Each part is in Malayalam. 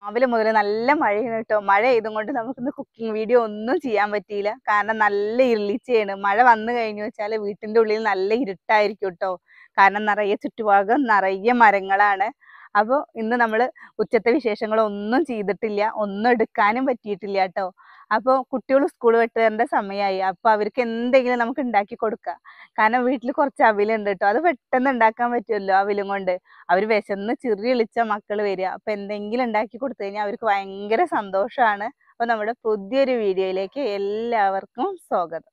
രാവിലെ മുതൽ നല്ല മഴയാണ് കേട്ടോ മഴ ചെയ്തും കൊണ്ട് നമുക്കിന്ന് കുക്കിംഗ് വീഡിയോ ഒന്നും ചെയ്യാൻ പറ്റിയില്ല കാരണം നല്ല ഇരുളിച്ചയാണ് മഴ വന്നു കഴിഞ്ഞു വെച്ചാൽ വീട്ടിന്റെ ഉള്ളിൽ നല്ല ഇരുട്ടായിരിക്കും കേട്ടോ കാരണം നിറയെ ചുറ്റുഭാഗം നിറയെ മരങ്ങളാണ് അപ്പോൾ ഇന്ന് നമ്മൾ ഉച്ചത്തെ വിശേഷങ്ങളൊന്നും ചെയ്തിട്ടില്ല ഒന്നും എടുക്കാനും പറ്റിയിട്ടില്ല കേട്ടോ അപ്പോൾ കുട്ടികൾ സ്കൂൾ വിട്ട് വരേണ്ട സമയമായി അപ്പോൾ അവർക്ക് എന്തെങ്കിലും നമുക്ക് ഉണ്ടാക്കി കൊടുക്കാം കാരണം വീട്ടിൽ കുറച്ച് അവിലുണ്ട് കേട്ടോ അത് പെട്ടെന്ന് ഉണ്ടാക്കാൻ പറ്റുമല്ലോ അവിലും കൊണ്ട് അവർ വിശന്ന് ചിറി വിളിച്ച മക്കൾ വരിക അപ്പൊ എന്തെങ്കിലും ഉണ്ടാക്കി കൊടുത്തു കഴിഞ്ഞാൽ അവർക്ക് ഭയങ്കര സന്തോഷമാണ് അപ്പൊ നമ്മുടെ പുതിയൊരു വീഡിയോയിലേക്ക് എല്ലാവർക്കും സ്വാഗതം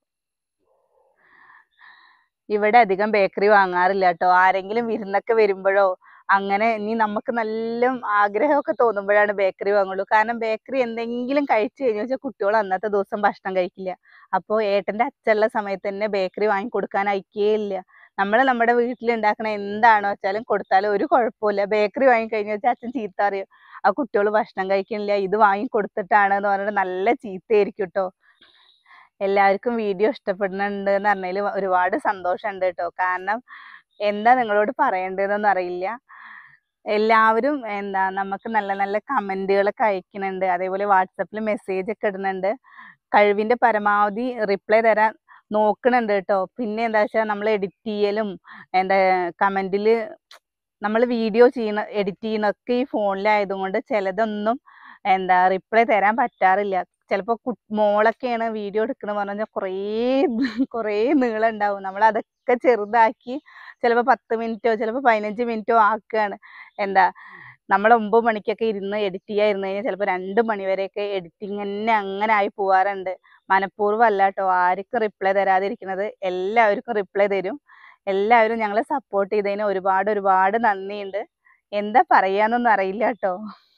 ഇവിടെ അധികം ബേക്കറി വാങ്ങാറില്ല കേട്ടോ ആരെങ്കിലും വിരുന്നൊക്കെ വരുമ്പോഴോ അങ്ങനെ ഇനി നമുക്ക് നല്ല ആഗ്രഹമൊക്കെ തോന്നുമ്പോഴാണ് ബേക്കറി വാങ്ങുള്ളൂ കാരണം ബേക്കറി എന്തെങ്കിലും കഴിച്ചു കഴിഞ്ഞു വെച്ചാൽ കുട്ടികൾ അന്നത്തെ ദിവസം ഭക്ഷണം കഴിക്കില്ല അപ്പോൾ ഏട്ടൻ്റെ അച്ഛനുള്ള സമയത്ത് തന്നെ ബേക്കറി വാങ്ങി കൊടുക്കാൻ അയക്കുകയില്ല നമ്മൾ നമ്മുടെ വീട്ടിൽ ഉണ്ടാക്കണ എന്താണോ വെച്ചാലും കൊടുത്താലും ഒരു കുഴപ്പമില്ല ബേക്കറി വാങ്ങി കഴിഞ്ഞു വെച്ചാൽ അച്ഛൻ ചീത്ത അറിയും ആ കുട്ടികൾ ഭക്ഷണം കഴിക്കണില്ല ഇത് വാങ്ങി കൊടുത്തിട്ടാണ് എന്ന് പറഞ്ഞിട്ട് നല്ല ചീത്തയായിരിക്കും കേട്ടോ എല്ലാവർക്കും വീഡിയോ ഇഷ്ടപ്പെടുന്നുണ്ട് എന്ന് പറഞ്ഞതിൽ ഒരുപാട് സന്തോഷമുണ്ട് കേട്ടോ കാരണം എന്താ നിങ്ങളോട് പറയേണ്ടതെന്നൊന്നും അറിയില്ല എല്ലാവരും എന്താ നമുക്ക് നല്ല നല്ല കമൻറ്റുകളൊക്കെ അയക്കുന്നുണ്ട് അതേപോലെ വാട്സപ്പിൽ മെസ്സേജ് ഒക്കെ ഇടുന്നുണ്ട് കഴിവിൻ്റെ പരമാവധി റിപ്ലൈ തരാൻ നോക്കണുണ്ട് കേട്ടോ പിന്നെ എന്താ വെച്ചാൽ നമ്മൾ എഡിറ്റ് ചെയ്യലും എന്താ കമൻറ്റിൽ നമ്മൾ വീഡിയോ ചെയ്യണ എഡിറ്റ് ചെയ്യണൊക്കെ ഈ ഫോണിലായതുകൊണ്ട് ചിലതൊന്നും എന്താ റിപ്ലൈ തരാൻ പറ്റാറില്ല ചിലപ്പോൾ കു മോളൊക്കെയാണ് വീഡിയോ എടുക്കണമെന്ന് പറഞ്ഞാൽ കുറേ കുറേ നീളം ഉണ്ടാവും നമ്മൾ അതൊക്കെ ചെറുതാക്കി ചിലപ്പോൾ പത്ത് മിനിറ്റോ ചിലപ്പോൾ പതിനഞ്ച് മിനിറ്റോ ആക്കുകയാണ് എന്താ നമ്മൾ ഒമ്പത് മണിക്കൊക്കെ ഇരുന്ന് എഡിറ്റ് ചെയ്യാതിരുന്ന് കഴിഞ്ഞാൽ ചിലപ്പോൾ രണ്ട് മണി വരെയൊക്കെ എഡിറ്റിംഗ് തന്നെ അങ്ങനെ ആയി പോവാറുണ്ട് മനഃപൂർവ്വം അല്ല കേട്ടോ ആർക്കും റിപ്ലൈ തരാതിരിക്കുന്നത് എല്ലാവർക്കും റിപ്ലൈ തരും എല്ലാവരും ഞങ്ങളെ സപ്പോർട്ട് ചെയ്തതിന് ഒരുപാട് ഒരുപാട് നന്ദിയുണ്ട് എന്താ പറയാന്നൊന്നും അറിയില്ല കേട്ടോ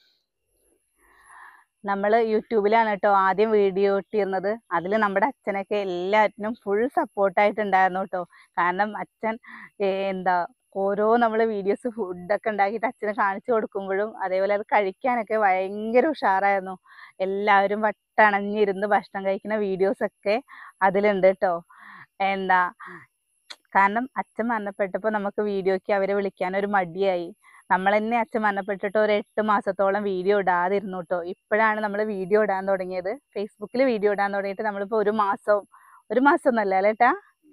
നമ്മൾ യൂട്യൂബിലാണ് കേട്ടോ ആദ്യം വീഡിയോ ഇട്ടിരുന്നത് അതിൽ നമ്മുടെ അച്ഛനൊക്കെ എല്ലാറ്റിനും ഫുൾ സപ്പോർട്ടായിട്ടുണ്ടായിരുന്നു കേട്ടോ കാരണം അച്ഛൻ ഏ, എന്താ ഓരോ നമ്മൾ വീഡിയോസ് ഫുഡൊക്കെ ഉണ്ടാക്കിയിട്ട് അച്ഛന് കാണിച്ചു കൊടുക്കുമ്പോഴും അതേപോലെ അത് കഴിക്കാനൊക്കെ ഭയങ്കര ഉഷാറായിരുന്നു എല്ലാവരും വട്ടണഞ്ഞിരുന്ന് ഭക്ഷണം കഴിക്കുന്ന വീഡിയോസൊക്കെ അതിലുണ്ട് കേട്ടോ എന്താ കാരണം അച്ഛൻ മരണപ്പെട്ടപ്പോൾ നമുക്ക് വീഡിയോയ്ക്ക് അവരെ വിളിക്കാൻ ഒരു മടിയായി നമ്മൾ തന്നെ അച്ഛൻ മരണപ്പെട്ടിട്ട് ഒരു എട്ട് മാസത്തോളം വീഡിയോ ഇടാതിരുന്നു കേട്ടോ ഇപ്പോഴാണ് നമ്മൾ വീഡിയോ ഇടാൻ തുടങ്ങിയത് ഫേസ്ബുക്കിൽ വീഡിയോ ഇടാൻ തുടങ്ങിയിട്ട് നമ്മളിപ്പോൾ ഒരു മാസം ഒരു മാസം ഒന്നല്ല അല്ലേട്ടാ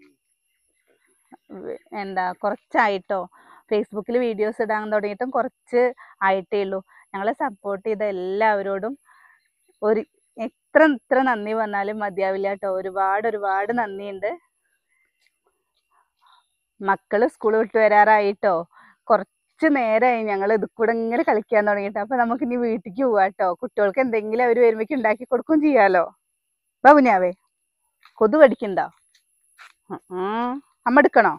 വ- എന്താ കുറച്ചായിട്ടോ ഫേസ്ബുക്കിൽ വീഡിയോസ് ഇടാൻ തുടങ്ങിയിട്ടും കുറച്ച് ആയിട്ടേ ഉള്ളൂ ഞങ്ങളെ സപ്പോർട്ട് ചെയ്ത എല്ലാവരോടും ഒരു എത്ര എത്ര നന്ദി പറഞ്ഞാലും മതിയാവില്ല കേട്ടോ ഒരുപാട് ഒരുപാട് നന്ദിയുണ്ട് മക്കള് സ്കൂൾ വിട്ട് വരാറായിട്ടോ കുറച്ച് നേരമായി ഞങ്ങൾ ഇത് കൂടെ ഇങ്ങനെ കളിക്കാൻ തുടങ്ങിയിട്ട് അപ്പൊ നമുക്ക് ഇനി വീട്ടിലേക്ക് പോവാ കേട്ടോ കുട്ടികൾക്ക് എന്തെങ്കിലും അവർ വരുമ്പോഴേക്ക് ഉണ്ടാക്കി കൊടുക്കും ചെയ്യാലോ വാ കുഞ്ഞാവേ കൊതു കടിക്കണ്ടോ ഉം ഉം. അമ്മ എടുക്കണോ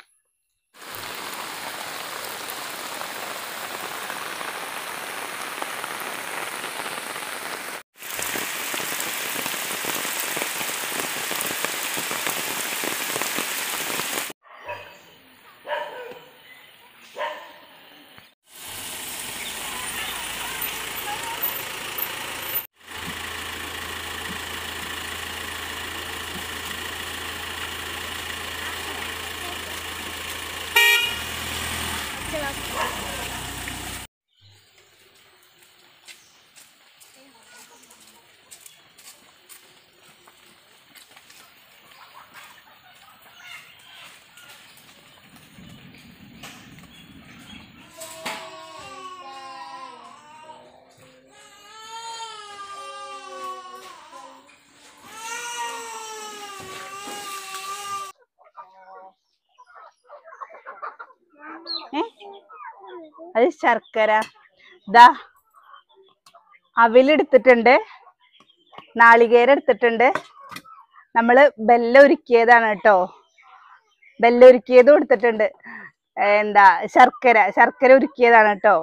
ഏ അത് ശർക്കര ദാ അവിലെടുത്തിട്ടുണ്ട് നാളികേരം എടുത്തിട്ടുണ്ട് നമ്മള് ബെല്ലം ഉരുക്കിയതാണ് കേട്ടോ ബെല്ലം ഉരുക്കിയതും എടുത്തിട്ടുണ്ട് ഏ, എന്താ ശർക്കര ശർക്കര ഉരുക്കിയതാണ് കേട്ടോ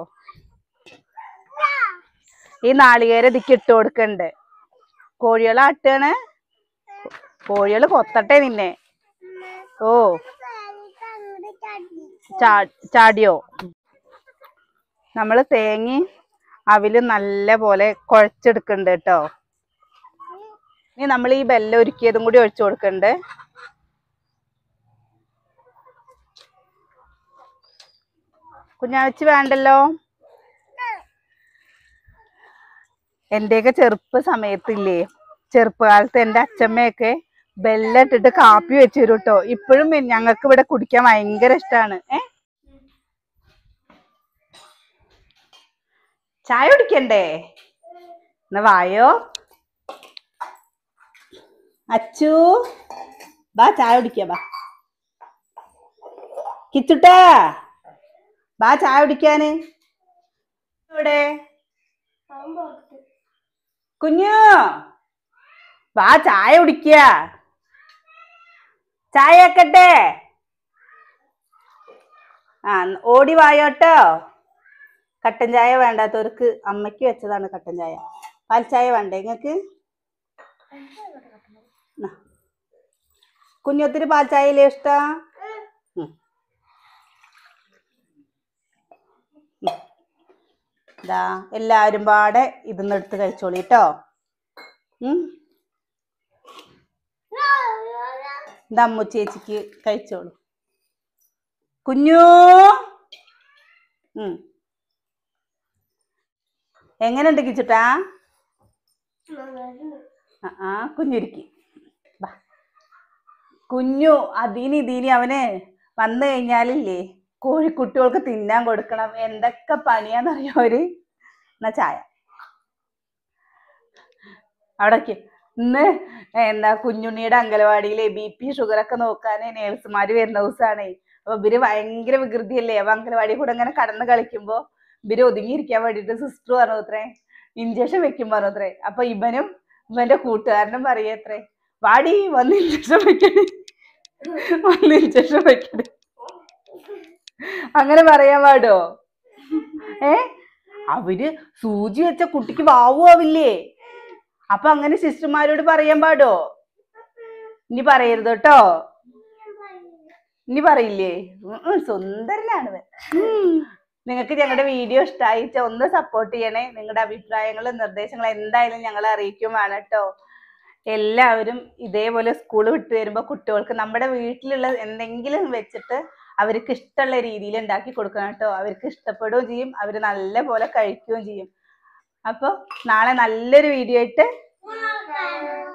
ഈ നാളികേരം ഇതിക്ക് ഇട്ട് കൊടുക്കണ്ട് കോഴികളെ ആട്ടാണ് കോഴികള് കൊത്തട്ടെ നിന്നെ ഓ ചാ- ചാടിയോ നമ്മൾ തേങ്ങയും അവിലും നല്ല പോലെ കുഴച്ചെടുക്കുന്നുണ്ട് കേട്ടോ ഇനി നമ്മൾ ഈ ബെല്ലം ഒരുക്കിയതും കൂടി ഒഴിച്ചു കൊടുക്കുന്നുണ്ട് കുഞ്ഞാവച്ചി വേണ്ടല്ലോ എന്റെയൊക്കെ ചെറുപ്പ സമയത്തില്ലേ ചെറുപ്പകാലത്ത് എന്റെ അച്ഛമ്മയൊക്കെ ബെല്ലം ഇട്ടിട്ട് കാപ്പി വെച്ച് തരും കേട്ടോ ഇപ്പോഴും ഞങ്ങൾക്ക് ഇവിടെ കുടിക്കാൻ ഭയങ്കര ഇഷ്ടമാണ് ഏ ചായ കുടിക്കണ്ടേ എന്നാ വായോ അച്ചു ബാ ചായ കുടിക്കാം ബാ കിച്ചുട്ടാ ബാ ചായ കുടിക്കാന് ഇവിടെ കുഞ്ഞു വാ ചായ കുടിക്കുക ചായ ആക്കട്ടെ ആ ന്ന് ഓടി വായോട്ടോ കട്ടൻ ചായ വേണ്ടാത്തവർക്ക് അമ്മയ്ക്ക് വെച്ചതാണ് കട്ടൻ ചായ പാൽ ചായ വേണ്ടേ നിങ്ങക്ക് കുഞ്ഞൊത്തിരി പാൽ ചായയില്ലേ ഇഷ്ടാ ഉം. ഉം. ദാ എല്ലാവരും പാടെ ഇതൊന്ന് എടുത്ത് കഴിച്ചോളി കേട്ടോ ഇതാ അമ്മു ചേച്ചിക്ക് കഴിച്ചോളൂ കുഞ്ഞു ഉം. എങ്ങനെയുണ്ട് കിച്ചുട്ടാ ആ, ആ കുഞ്ഞുരുക്കി ബാ. കുഞ്ഞു അതീനി ഇതീനി അവന് വന്നു കഴിഞ്ഞാലില്ലേ കോഴിക്കുട്ടികൾക്ക് തിന്നാൻ കൊടുക്കണം എന്തൊക്കെ പണിയാന്നറിയോ അവര് എന്നാ ചായ അവിടേക്ക് ഇന്ന് എന്താ കുഞ്ഞുണ്ണിയുടെ അംഗനവാടിയിലെ ബി പി ഷുഗർ ഒക്കെ നോക്കാന് നേഴ്സുമാര് വരുന്ന ദിവസമാണേ അപ്പൊ ഇവര് ഭയങ്കര വികൃതിയല്ലേ അപ്പൊ അംഗനവാടി കൂടെ ഇങ്ങനെ കടന്ന് കളിക്കുമ്പോ ഇവര് ഒതുങ്ങിയിരിക്കാൻ വേണ്ടിട്ട് സിസ്റ്റർ പറഞ്ഞു അത്രേ ഇഞ്ചക്ഷൻ വെക്കും പറഞ്ഞു അത്രേ അപ്പൊ ഇവനും ഇവന്റെ കൂട്ടുകാരനും പറയത്രേ വാടി വന്ന് ഇഞ്ചക്ഷൻ വെക്കണേ വന്ന് ഇഞ്ചക്ഷൻ വെക്കണേ അങ്ങനെ പറയാൻ പാടോ ഏ അവര് സൂചി വെച്ച കുട്ടിക്ക് വാവു ആവില്ലേ അപ്പൊ അങ്ങനെ സിസ്റ്റർമാരോട് പറയാൻ പാടോ ഇനി പറയരുത് കേട്ടോ ഇനി പറയില്ലേ ഉം ഉം, സുന്ദരനാണ് ഇവൻ. നിങ്ങൾക്ക് ഞങ്ങളുടെ വീഡിയോ ഇഷ്ടമായിച്ച ഒന്ന് സപ്പോർട്ട് ചെയ്യണേ നിങ്ങളുടെ അഭിപ്രായങ്ങളും നിർദ്ദേശങ്ങളും എന്തായാലും ഞങ്ങളെ അറിയിക്കും വേണം കേട്ടോ എല്ലാവരും ഇതേപോലെ സ്കൂൾ വിട്ട് വരുമ്പോൾ കുട്ടികൾക്ക് നമ്മുടെ വീട്ടിലുള്ള എന്തെങ്കിലും വെച്ചിട്ട് അവർക്ക് ഇഷ്ടമുള്ള രീതിയിൽ ഉണ്ടാക്കി കൊടുക്കണം കേട്ടോ അവർക്ക് ഇഷ്ടപ്പെടുകയും ചെയ്യും അവർ നല്ല പോലെ കഴിക്കുകയും ചെയ്യും അപ്പോൾ നാളെ നല്ലൊരു വീഡിയോ ആയിട്ട് Bye.